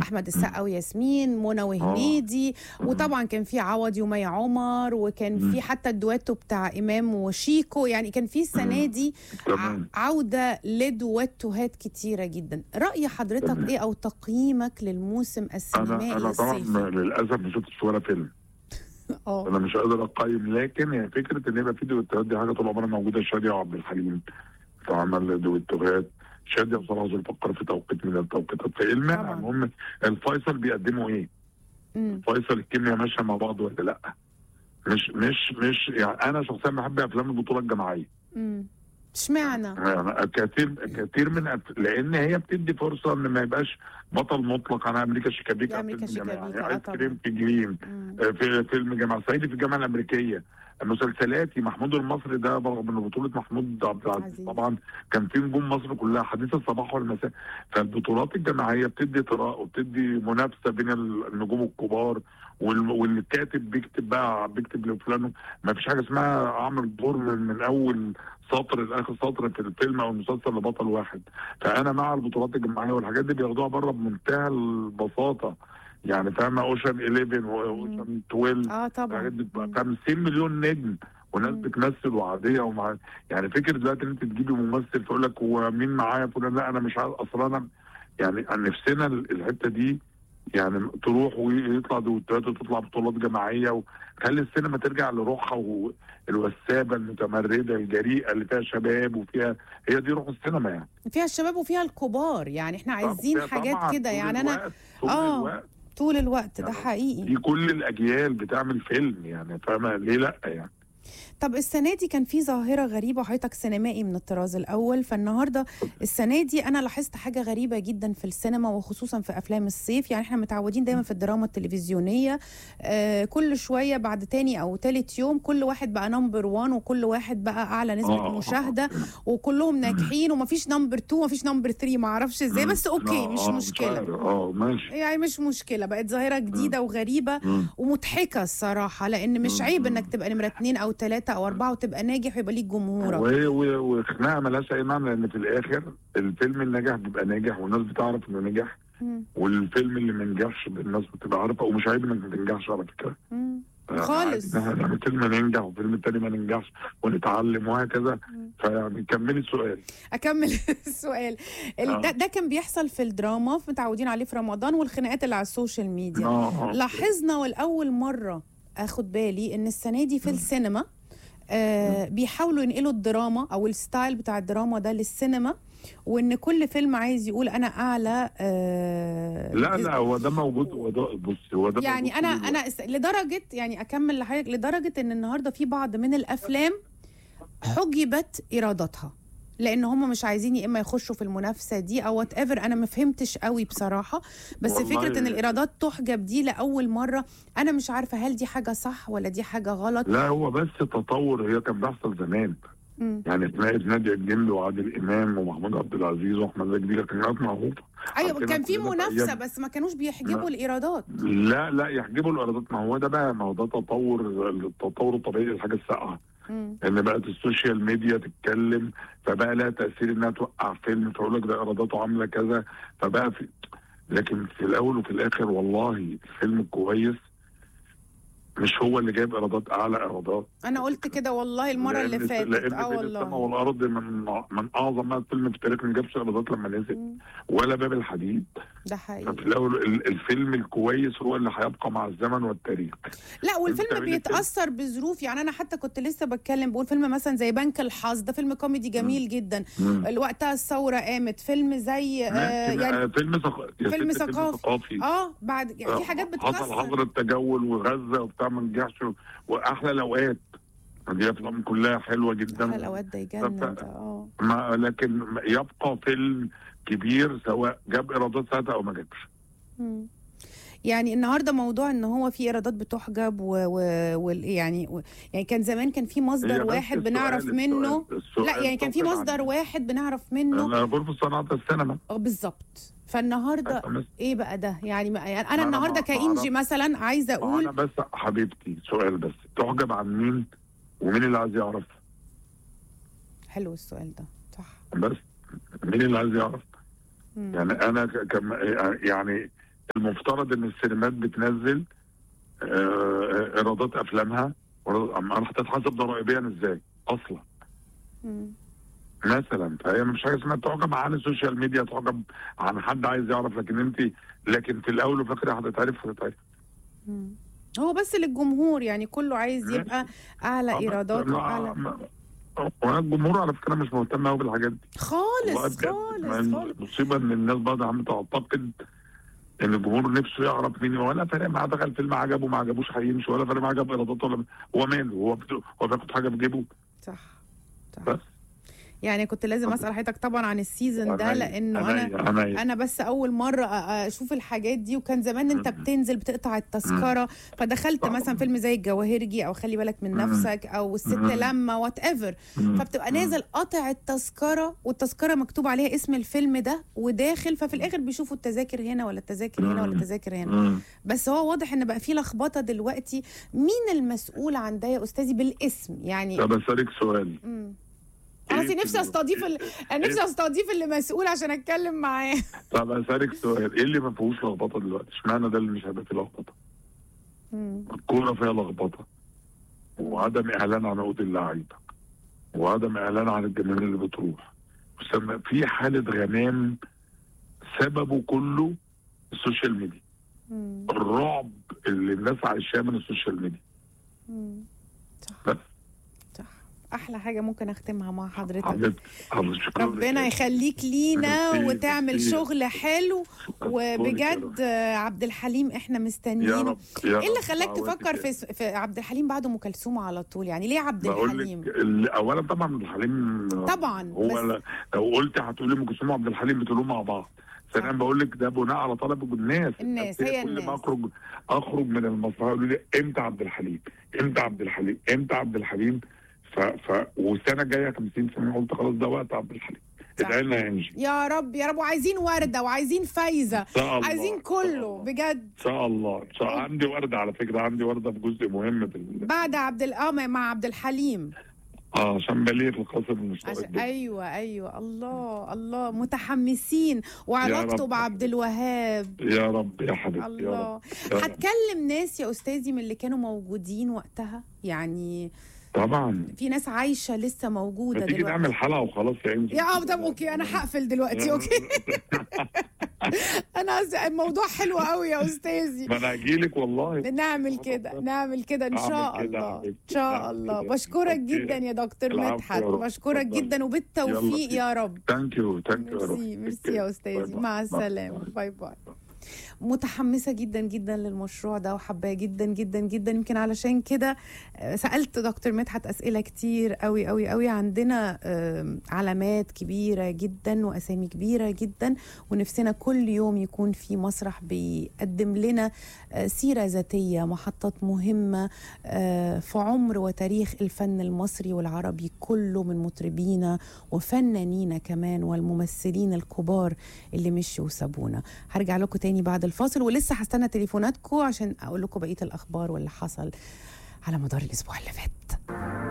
احمد السقا وياسمين منى وهنيدي وطبعا كان في عوضي ومي عمر وكان في حتى الدويتو بتاع امام وشيكو يعني كان في السنه دي ع- تمام عوده لدويتوهات كتيره جدا راي حضرتك تمام. ايه او تقييمك للموسم السينمائي انا انا طبعا الصيفي للاسف ما شفتش ولا فيلم اه انا مش قادر اقيم لكن هي فكره ان يبقى في دويتوهات دي حاجه طول عمرها موجوده شاديه وعبد الحليم فعمل دويتوهات شاديه بصراحه ذو الفقر في توقيت من التوقيتات فايه المانع طبعاً. المهم الفيصل بيقدموا ايه؟ مم. فيصل الكيمياء ماشيه مع بعض ولا لا؟ مش مش مش يعني انا شخصيا بحب افلام البطوله الجماعيه مم. اشمعنى يعني كتير كتير من أف- لان هي بتدي فرصه ان ما يبقاش بطل مطلق انا امريكا شيكابيكا أمريكا فيلم جماعي. شيكابيكا، آه ايس طبعاً. كريم في جليم مم. آه، في فيلم جامعة صعيدي في الجامعة الأمريكية مسلسلاتي محمود المصري ده برغم ان بطولة محمود عبد العزيز عزيز. طبعا كان في نجوم مصر كلها حديث الصباح والمساء فالبطولات الجماعية بتدي طراء وبتدي منافسة بين النجوم الكبار وال- والكاتب بيكتب بقى بيكتب لفلان ما فيش حاجة اسمها اعمل دور من, من اول سطر لاخر سطر في الفيلم او المسلسل لبطل واحد فانا مع البطولات الجماعية والحاجات دي بياخدوها بره بمنتهى البساطة يعني فاهمة اوشن 11 واوشن 12 اه طبعا الحاجات دي بتبقى مم. 50 مليون نجم وناس مم. بتمثل وعاديه ومع يعني فكره دلوقتي ان انت تجيبي ممثل تقول لك هو مين معايا فلان لا انا مش عارف اصلا انا يعني عن نفسنا ال- الحته دي يعني تروح ويطلع دوتات وتطلع بطولات جماعيه وخلي السينما ترجع لروحها والوسابه المتمرده الجريئه اللي فيها شباب وفيها هي دي روح السينما يعني فيها الشباب وفيها الكبار يعني احنا عايزين فيها حاجات طبعاً كده طول يعني انا الوقت- طول آه. الوقت طول الوقت ده يعني حقيقي دي كل الاجيال بتعمل فيلم يعني فاهمه ليه لا يعني طب السنه دي كان في ظاهره غريبه وحضرتك سينمائي من الطراز الاول فالنهارده السنه دي انا لاحظت حاجه غريبه جدا في السينما وخصوصا في افلام الصيف يعني احنا متعودين دايما في الدراما التلفزيونيه آه كل شويه بعد تاني او تالت يوم كل واحد بقى نمبر 1 وكل واحد بقى اعلى نسبه آه. مشاهده وكلهم ناجحين ومفيش نمبر 2 ومفيش نمبر 3 ما اعرفش ازاي بس اوكي آه، مش آه، مشكله عارف. اه ماشي يعني مش مشكله بقت ظاهره جديده وغريبه مم. ومضحكه الصراحه لان مش مم. عيب انك تبقى نمره اتنين او تلاته او اربعه وتبقى ناجح ويبقى ليك جمهورك و- و- وخناقه ملهاش اي معنى لان في الاخر الفيلم الناجح بيبقى ناجح والناس بتعرف انه نجح مم. والفيلم اللي ما نجحش الناس بتبقى عارفه ومش عيب انك ما تنجحش على فكره مم. آه، خالص. عادي. نعمل فيلم ننجح وفيلم التاني ما ننجحش ونتعلم وهكذا مم. فيعني كملي السؤال اكمل السؤال ال- آه. ده, ده كان بيحصل في الدراما متعودين عليه في رمضان والخناقات اللي على السوشيال ميديا اه آه. لاحظنا والاول مره اخد بالي ان السنه دي في السينما آه بيحاولوا ينقلوا الدراما او الستايل بتاع الدراما ده للسينما وان كل فيلم عايز يقول انا اعلى آه لا لا هو ده موجود هو ده بص هو ده يعني موجود انا طول انا اس- لدرجه يعني اكمل لحضرتك لدرجه ان النهارده في بعض من الافلام حجبت ايراداتها لان هم مش عايزين يا اما يخشوا في المنافسه دي او وات ايفر انا ما فهمتش قوي بصراحه بس والله فكره ان الايرادات تحجب دي لاول مره انا مش عارفه هل دي حاجه صح ولا دي حاجه غلط لا هو بس تطور هي كان بيحصل زمان مم. يعني تلاقي نادية الجندي وعادل امام ومحمود عبد العزيز واحمد زكي دي كانت حاجات معروفه ايوه عارفين كان في كلنا في منافسه أيام. بس ما كانوش بيحجبوا لا. الايرادات لا لا يحجبوا الايرادات ما هو ده بقى ما هو ده تطور التطور الطبيعي للحاجه الساقعه مم. ان بقت السوشيال ميديا تتكلم فبقى لها تاثير انها توقع فيلم تقول لك ده ايراداته عامله كذا فبقى في لكن في الاول وفي الاخر والله الفيلم الكويس مش هو اللي جايب ايرادات اعلى ايرادات انا قلت كده والله المره اللي لأن- فاتت لان اه بين السماء والله والارض من من اعظم ما فيلم في التاريخ ما جابش ايرادات لما نزل مم. ولا باب الحديد ده حقيقي ففي الاول ال- الفيلم الكويس هو اللي هيبقى مع الزمن والتاريخ لا والفيلم بتعملي فيلم. بيتاثر بظروف يعني انا حتى كنت لسه بتكلم بقول فيلم مثلا زي بنك الحظ ده فيلم كوميدي جميل جدا مم. وقتها الثوره قامت فيلم زي آه ماشي، يعني آه، فيلم ثق... يا فيلم ست ثقافي. ثقافي اه بعد يعني في حاجات حصل بتكسر حظر التجول وغزه وبتاع ما نجحش و- واحلى الاوقات دي افلام كلها حلوه جدا احلى الاوقات ده يجنن ف- ده اه ما لكن يبقى فيلم كبير سواء جاب ايرادات ساعتها او ما جابش مم. يعني النهارده موضوع ان هو في ايرادات بتحجب و, و... و... يعني و... يعني كان زمان كان في هي مصدر بس واحد السؤال- بنعرف السؤال- منه السؤال لا يعني كان في طبعاً مصدر عن- واحد بنعرف منه انا غرفه صناعه السينما اه بالظبط فالنهارده فمس- ايه بقى ده يعني, ما يعني انا أنا النهارده ما كانجي أعرف. مثلا عايزه انا اقول بس حبيبتي سؤال بس تحجب عن مين ومين اللي عايز يعرف حلو السؤال ده صح بس مين اللي عايز يعرف مم. يعني انا ك- كم يعني المفترض ان السينمات بتنزل آه، ايرادات افلامها اما هتتحسب ضرائبيا ازاي اصلا مم. مثلا فهي مش حاجه اسمها تعجب عن السوشيال ميديا تعجب عن حد عايز يعرف لكن انت لكن في الاول وفي الاخر هتتعرف هتتعرف مم. هو بس للجمهور يعني كله عايز يبقى اعلى ايرادات واعلى وانا الجمهور على فكره مش مهتم قوي بالحاجات دي والله خالص بجد. خالص ما خالص المصيبه ان الناس برضه عم تعتقد ان الجمهور نفسه يعرف مين ولا فارق معاه دخل فيلم عجبه ما عجبوش هيمشي ولا فارق معاه جاب ايرادات ولا هو ماله هو بت- هو بياخد حاجه في جيبه صح صح بس يعني كنت لازم اسال حضرتك طبعا عن السيزون ده عينيا- لانه انا عينيا- عينيا. انا بس اول مره أ- اشوف الحاجات دي وكان زمان انت بتنزل بتقطع التذكره فدخلت طبعاً. مثلا فيلم زي الجواهرجي او خلي بالك من مم. نفسك او الست مم. لما وات ايفر مم. فبتبقى مم. نازل قاطع التذكره والتذكره مكتوب عليها اسم الفيلم ده وداخل ففي الاخر بيشوفوا التذاكر هنا ولا التذاكر هنا ولا مم. التذاكر هنا مم. بس هو واضح ان بقى في لخبطه دلوقتي مين المسؤول عن ده يا استاذي بالاسم يعني طب اسالك سؤال مم. انا إيه نفسي استضيف ال... انا نفسي استضيف اللي مسؤول عشان اتكلم معاه طب اسالك سؤال ايه اللي ما فيهوش لخبطه دلوقتي؟ اشمعنى ده اللي مش هيبقى فيه لخبطه؟ مم. الكوره فيها لخبطه وعدم اعلان عن عقود اللعيبه وعدم اعلان عن الجماهير اللي بتروح وسم- في حاله غمام سببه كله السوشيال ميديا مم. الرعب اللي الناس عايشاه من السوشيال ميديا مم. صح بس. صح احلى حاجه ممكن اختمها مع حضرتك حضرتك حضرتك شكرا ربنا لك. يخليك لينا ميرسي، وتعمل ميرسي. شغل حلو شكراً. وبجد آه، عبد الحليم احنا يا مستنيينه رب يا ايه رب اللي خلاك دعواتك تفكر يا في في عبد الحليم بعد ام كلثوم على طول يعني ليه عبد بقول الحليم لك ال- اولا طبعا عبد الحليم طبعا هو بس لا- لو قلت هتقولي ام كلثوم وعبد الحليم بتقولوا مع بعض ثانيا بقول لك ده بناء على طلب الناس الناس، أبتدي هي كل الناس. ما اخرج اخرج من المسرح يقولوا لي امتى عبد الحليم امتى عبد الحليم امتى عبد الحليم ف ف والسنه الجايه 50 سنه قلت خلاص ده وقت عبد الحليم صح. ادعي لنا يا انجي يا رب يا رب وعايزين ورده وعايزين فايزه ان شاء الله عايزين إن شاء كله الله. بجد ان شاء الله ان شاء الله عندي ورده على فكره عندي ورده في جزء مهم في ال... بعد عبد ال- اه مع عبد الحليم اه عشان بليه القاسم المشترك عشان ده. ايوه ايوه الله الله متحمسين وعلاقته رب. بعبد الوهاب يا رب يا حبيبتي يا الله رب يا رب. هتكلم ناس يا استاذي من اللي كانوا موجودين وقتها يعني طبعا في ناس عايشه لسه موجوده ما تيجي دلوقتي نعمل حلقه وخلاص يا انجي يا اه طب اوكي انا هقفل دلوقتي اوكي انا قصدي الموضوع حلو قوي يا استاذي ما انا هجي لك والله نعمل كده نعمل كده ان أعمل شاء كده يا الله ان حبيبتي. شاء أعمل الله كده. بشكرك أوكي. جدا يا دكتور العفو مدحت يا رب. بشكرك اتفضل. جدا وبالتوفيق يلا. يا رب ثانك يو ثانك يو يا رب ميرسي ميرسي يا استاذي مع السلامه باي باي متحمسه جدا جدا للمشروع ده وحباه جدا جدا جدا يمكن علشان كده آه، سالت دكتور مدحت اسئله كتير قوي قوي قوي عندنا آم، علامات كبيره جدا واسامي كبيره جدا ونفسنا كل يوم يكون في مسرح بيقدم لنا آه، سيره ذاتيه محطات مهمه آه، في عمر وتاريخ الفن المصري والعربي كله من مطربينا وفنانينا كمان والممثلين الكبار اللي مشوا وسابونا هرجع لكم تاني بعد الفاصل ولسه هستنى تليفوناتكم عشان اقول لكم بقيه الاخبار واللي حصل على مدار الاسبوع اللي فات